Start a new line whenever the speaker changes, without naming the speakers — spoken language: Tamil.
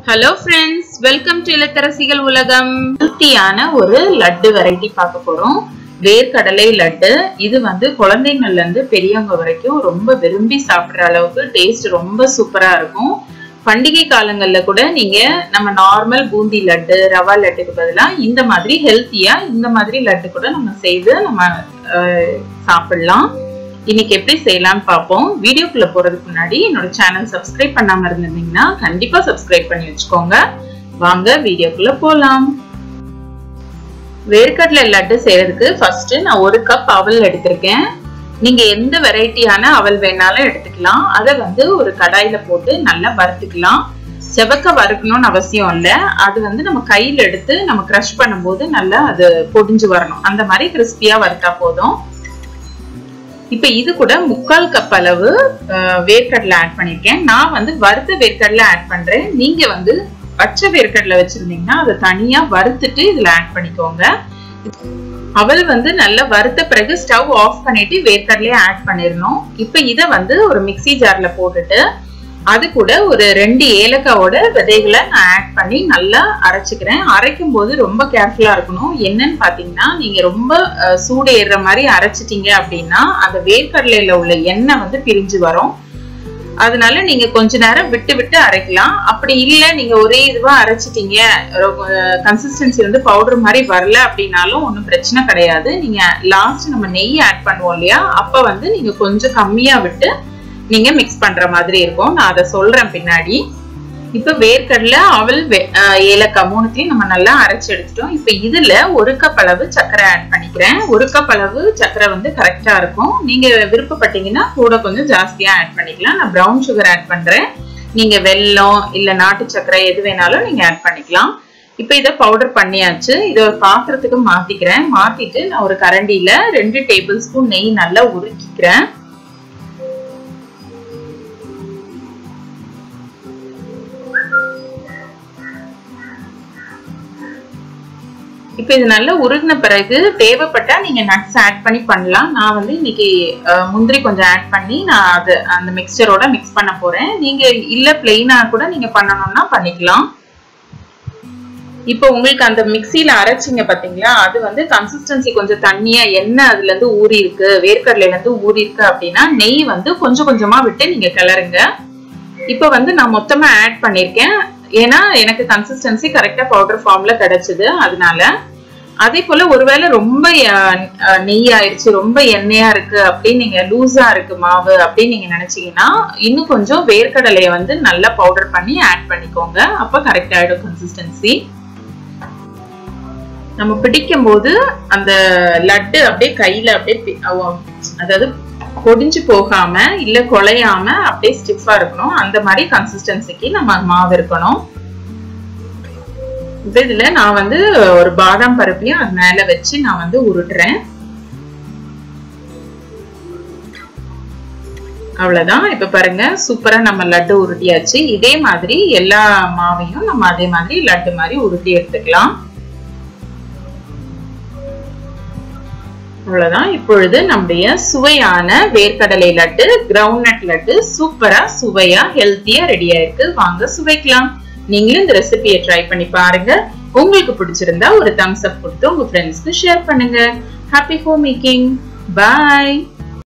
ஹலோ ஃப்ரெண்ட்ஸ் வெல்கம் டு இல்லத்தரசிகள் உலகம் ஹெல்த்தியான ஒரு லட்டு வெரைட்டி பார்க்க போறோம் வேர்க்கடலை லட்டு இது வந்து குழந்தைங்கள்ல இருந்து பெரியவங்க வரைக்கும் ரொம்ப விரும்பி சாப்பிடுற அளவுக்கு டேஸ்ட் ரொம்ப சூப்பரா இருக்கும் பண்டிகை காலங்கள்ல கூட நீங்க நம்ம நார்மல் பூந்தி லட்டு ரவா லட்டுக்கு பதிலா இந்த மாதிரி ஹெல்த்தியா இந்த மாதிரி லட்டு கூட நம்ம செய்து நம்ம அஹ், சாப்பிடலாம் இன்னைக்கு எப்படி செய்யலாம்னு பார்ப்போம் வீடியோக்குள்ள போறதுக்கு முன்னாடி என்னோட சேனல் சப்ஸ்கிரைப் பண்ணாம இருந்திருந்தீங்கன்னா கண்டிப்பா சப்ஸ்கிரைப் பண்ணி வச்சுக்கோங்க வாங்க வீடியோக்குள்ள போலாம் வேர்க்கடலை லட்டு செய்யறதுக்கு ஃபர்ஸ்ட் நான் ஒரு கப் அவல் எடுத்திருக்கேன் நீங்க எந்த வெரைட்டியான அவல் வேணாலும் எடுத்துக்கலாம் அதை வந்து ஒரு கடாயில போட்டு நல்லா வறுத்துக்கலாம் செவக்க வறுக்கணும்னு அவசியம் இல்லை அது வந்து நம்ம கையில எடுத்து நம்ம க்ரஷ் பண்ணும்போது நல்லா அது பொடிஞ்சு வரணும் அந்த மாதிரி கிறிஸ்பியா வறுத்தா போதும் இப்ப இது கூட முக்கால் கப் அளவு அஹ், வேர்க்கடலை ஆட் பண்ணிருக்கேன் நான் வந்து வறுத்த வேர்க்கடலை ஆட் பண்றேன் நீங்க வந்து பச்சை வேர்க்கடலை வச்சிருந்தீங்கன்னா அதை தனியா வறுத்துட்டு இதுல ஆட் பண்ணிக்கோங்க அவள் வந்து நல்லா வறுத்த பிறகு ஸ்டவ் ஆஃப் பண்ணிட்டு வேர்க்கடலையே ஆட் பண்ணிடணும் இப்ப இத வந்து ஒரு மிக்ஸி ஜார்ல போட்டுட்டு அது கூட ஒரு ரெண்டு ஏலக்காவோட விதைகளை நான் ஆட் பண்ணி நல்லா அரைச்சுக்கிறேன் அரைக்கும் போது ரொம்ப கேர்ஃபுல்லா இருக்கணும் என்னன்னு பாத்தீங்கன்னா நீங்க ரொம்ப அஹ், சூடு ஏறுற மாதிரி அரைச்சிட்டீங்க அப்படின்னா அந்த வேர்க்கடலையில உள்ள எண்ணெய் வந்து பிரிஞ்சு வரும் அதனால நீங்க கொஞ்ச நேரம் விட்டு விட்டு அரைக்கலாம் அப்படி இல்ல நீங்க ஒரே இதுவா அரைச்சிட்டீங்க கன்சிஸ்டன்சி வந்து பவுடர் மாதிரி வரல அப்படின்னாலும் ஒன்றும் பிரச்சனை கிடையாது நீங்க லாஸ்ட் நம்ம நெய் ஆட் பண்ணுவோம் இல்லையா அப்ப வந்து நீங்க கொஞ்சம் கம்மியா விட்டு நீங்க மிக்ஸ் பண்ற மாதிரி இருக்கும் நான் அதை சொல்றேன் பின்னாடி இப்ப வேர்க்கடலை அவல் வே- அஹ் ஏலக்காய் மூணுத்தையும் நம்ம நல்லா அரைச்சு எடுத்துட்டோம் இப்ப இதுல ஒரு கப் அளவு சர்க்கரை ஆட் பண்ணிக்கிறேன் ஒரு கப் அளவு சர்க்கரை வந்து கரெக்டா இருக்கும் நீங்க விருப்பப்பட்டீங்கன்னா கூட கொஞ்சம் ஜாஸ்தியா ஆட் பண்ணிக்கலாம் நான் பிரவுன் சுகர் ஆட் பண்றேன் நீங்க வெல்லம் இல்ல நாட்டு சர்க்கரை எது வேணாலும் நீங்க ஆட் பண்ணிக்கலாம் இப்ப இதை பவுடர் பண்ணியாச்சு இதை ஒரு பாத்திரத்துக்கு மாத்திக்கிறேன் மாத்திட்டு நான் ஒரு கரண்டியில ரெண்டு டேபிள் ஸ்பூன் நெய் நல்லா உருக்கிக்கிறேன் இப்போ இது நல்லா உருகின பிறகு தேவைப்பட்டா நீங்க நட்ஸ் ஆட் பண்ணி பண்ணலாம் நான் வந்து இன்னைக்கு அஹ், முந்திரி கொஞ்சம் ஆட் பண்ணி நான் அது அந்த மிக்சரோட மிக்ஸ் பண்ண போறேன் நீங்க இல்ல பிளெயினா கூட நீங்க பண்ணணும்னா பண்ணிக்கலாம் இப்போ உங்களுக்கு அந்த மிக்சியில அரைச்சிங்க பாத்தீங்களா அது வந்து கன்சிஸ்டன்சி கொஞ்சம் தண்ணியா எண்ணெய் அதுல இருந்து ஊறி இருக்கு வேர்க்கடலையில இருந்து ஊறி இருக்கு அப்படின்னா நெய் வந்து கொஞ்சம் கொஞ்சமா விட்டு நீங்க கிளறுங்க இப்போ வந்து நான் மொத்தமா ஆட் பண்ணிருக்கேன் ஏன்னா எனக்கு கன்சிஸ்டன்சி கரெக்டா பவுடர் ஃபார்ம்ல கிடைச்சது அதனால அதே போல ஒருவேளை ரொம்ப அஹ், அஹ், நெய் ஆயிடுச்சு ரொம்ப எண்ணெயா இருக்கு அப்படின்னு நீங்க லூஸா இருக்கு மாவு அப்படின்னு நீங்க நினைச்சீங்கன்னா இன்னும் கொஞ்சம் வேர்க்கடலைய வந்து நல்லா பவுடர் பண்ணி ஆட் பண்ணிக்கோங்க அப்ப கரெக்ட் ஆயிடும் கன்சிஸ்டன்சி நம்ம பிடிக்கும் போது அந்த லட்டு அப்படியே கையில அப்படியே பி- அவ- அதாவது பொடிஞ்சு போகாம இல்ல குலையாம அப்படியே ஸ்டிஃபா இருக்கணும் அந்த மாதிரி கன்சிஸ்டன்சிக்கு நம்ம மாவு இருக்கணும் இப்ப இதுல நான் வந்து ஒரு பாதாம் பருப்பையும் அது மேல வச்சு நான் வந்து உருட்டுறேன் அவ்வளவுதான் இப்ப பாருங்க சூப்பரா நம்ம லட்டு உருட்டியாச்சு இதே மாதிரி எல்லா மாவையும் நம்ம அதே மாதிரி லட்டு மாதிரி உருட்டி எடுத்துக்கலாம் அவ்வளவுதான் இப்பொழுது நம்முடைய சுவையான வேர்க்கடலை லட்டு கிரவுண்ட் நட் லட்டு சூப்பரா சுவையா ஹெல்த்தியா ரெடியா இருக்கு வாங்க சுவைக்கலாம் நீங்களும் இந்த ரெசிபியை ட்ரை பண்ணி பாருங்க உங்களுக்கு பிடிச்சிருந்தா ஒரு தம்ஸ் அப் கொடுத்து உங்க ஃப்ரெண்ட்ஸ்க்கு ஷேர் பண்ணுங்க ஹாப்பி ஹோம் மேக்கிங் பாய்